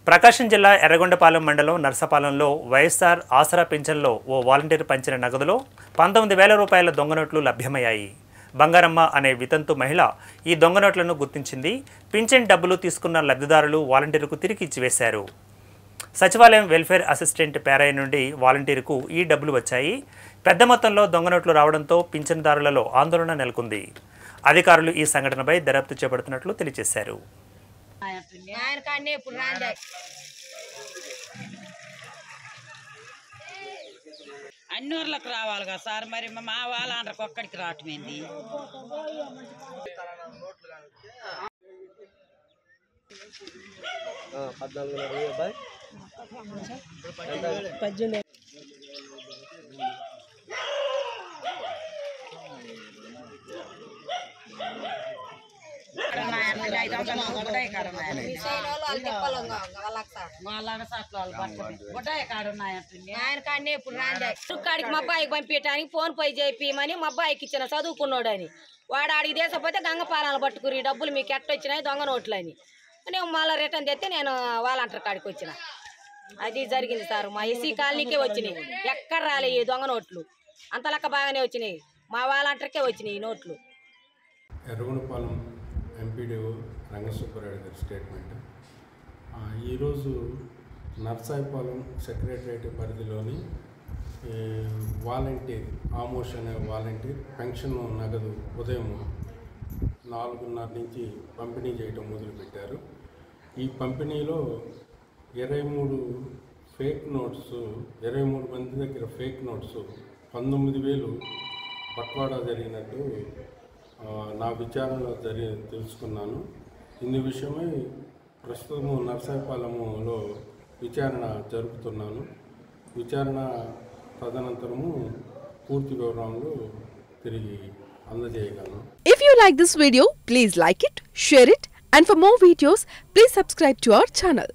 ప్రకాశం జిల్లా ఎర్రగొండపాలెం మండలం నర్సపాలెంలో వైఎస్ఆర్ ఆసరా పింఛన్లో ఓ వాలంటీర్ పంచిన నగదులో పంతొమ్మిది వేల రూపాయల దొంగ నోట్లు లభ్యమయ్యాయి బంగారమ్మ అనే వితంతు మహిళ ఈ దొంగ నోట్లను గుర్తించింది పింఛన్ డబ్బులు తీసుకున్న లబ్ధిదారులు వాలంటీర్కు తిరిగి ఇచ్చివేశారు సచివాలయం వెల్ఫేర్ అసిస్టెంట్ పేరాయి నుండి వాలంటీర్కు ఈ డబ్బులు వచ్చాయి పెద్ద మొత్తంలో దొంగ నోట్లు రావడంతో పింఛన్దారులలో ఆందోళన నెలకొంది అధికారులు ఈ సంఘటనపై దర్యాప్తు చేపడుతున్నట్లు తెలియజేశారు ఆయన కానీ ఇప్పుడు రాండి అన్ని ఊర్లకు రావాలి కదా సార్ మరి మా వాళ్ళ అందరికి ఒక్కడికి రావటం ఏంది ఆయన కానీ ఇప్పుడు రాండి కాడికి మా అబ్బాయికి పంపించడానికి ఫోన్ పే చేపిమని మా అబ్బాయికి ఇచ్చిన చదువుకున్నాడని వాడు ఆడికి దేశపోతే గంగపాలన పట్టుకుని ఈ డబ్బులు మీకు ఎట్ట వచ్చినాయి దొంగ నోట్లు అని నేను మళ్ళీ రిటర్న్ తెస్తే నేను వాలంటీర్ కాడికి వచ్చిన అది జరిగింది సార్ మా ఎస్సీ కాలనీకే వచ్చినాయి ఎక్కడ రాలే ఈ దొంగ నోట్లు అంత లెక్క బాగానే వచ్చినాయి మా వాలంటీర్కే వచ్చినాయి ఈ నోట్లు ఎర్రగొండపాలెం ఎంపీడీఓ రంగసుబ్బరాయుడు గారి స్టేట్మెంట్ ఆ, ఈరోజు నర్సాయిపాలెం సెక్రటరేట్ పరిధిలోని ఈ, వాలంటీర్ ఆమోష్ అనే వాలంటీర్ పెన్షన్ నగదు ఉదయం నాలుగున్నర నుంచి పంపిణీ చేయడం మొదలుపెట్టారు ఈ పంపిణీలో ఇరవై మూడు ఫేక్ నోట్స్ ఇరవై మూడు మంది దగ్గర ఫేక్ నోట్స్ పంతొమ్మిది వేలు పట్వాడా జరిగినట్టు ఆ, నా విచారణలో జరి తెలుసుకున్నాను ఇందు విషయమై ప్రస్తుతము నర్సాయిపాలెములో విచారణ జరుపుతున్నాను విచారణ తదనంతరము పూర్తి వివరాలు తిరిగి అందజేయగలను If you like this video, please like it, share it, and for more videos, please subscribe to our channel.